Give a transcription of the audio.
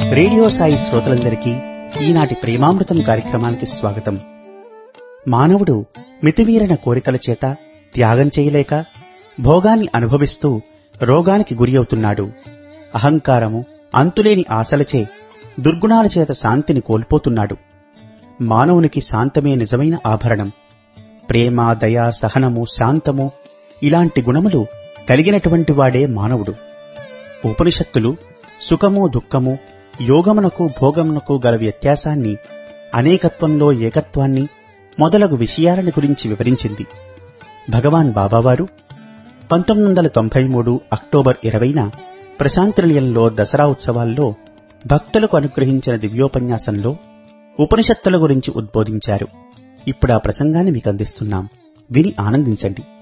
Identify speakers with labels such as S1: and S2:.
S1: radio Sai శ్రోతలందరికీ ఈనాటి ప్రేమామృతం కార్యక్రమానికి స్వాగతం మానవుడు మితిమీరిన కోరికల చేత త్యాగం చేయలేక భోగాన్ని అనుభవిస్తూ రోగానికి గురి అవుతున్నాడు అహంకారము అంతులేని ఆశలచే దుర్గుణాల చేత శాంతిని కోల్పోతున్నాడు మానవునికి శాంతమే నిజమైన ఆభరణం ప్రేమ దయ సహనము శాంతము ఇలాంటి గుణములు కలిగినటువంటి వాడే మానవుడు ఉపనిషత్తులు సుఖము దుఃఖము యోగమునకు భోగమునకు గల వ్యత్యాసాన్ని అనేకత్వంలో ఏకత్వాన్ని మొదలగు విషయాలను గురించి వివరించింది భగవాన్ బాబావారు పంతొమ్మిది వందల తొంభై మూడు అక్టోబర్ ఇరవైన ప్రశాంతి నిలయంలో దసరా ఉత్సవాల్లో భక్తులకు అనుగ్రహించిన దివ్యోపన్యాసంలో ఉపనిషత్తుల గురించి ఉద్బోధించారు ఇప్పుడు ఆ ప్రసంగాన్ని మీకు అందిస్తున్నాం విని ఆనందించండి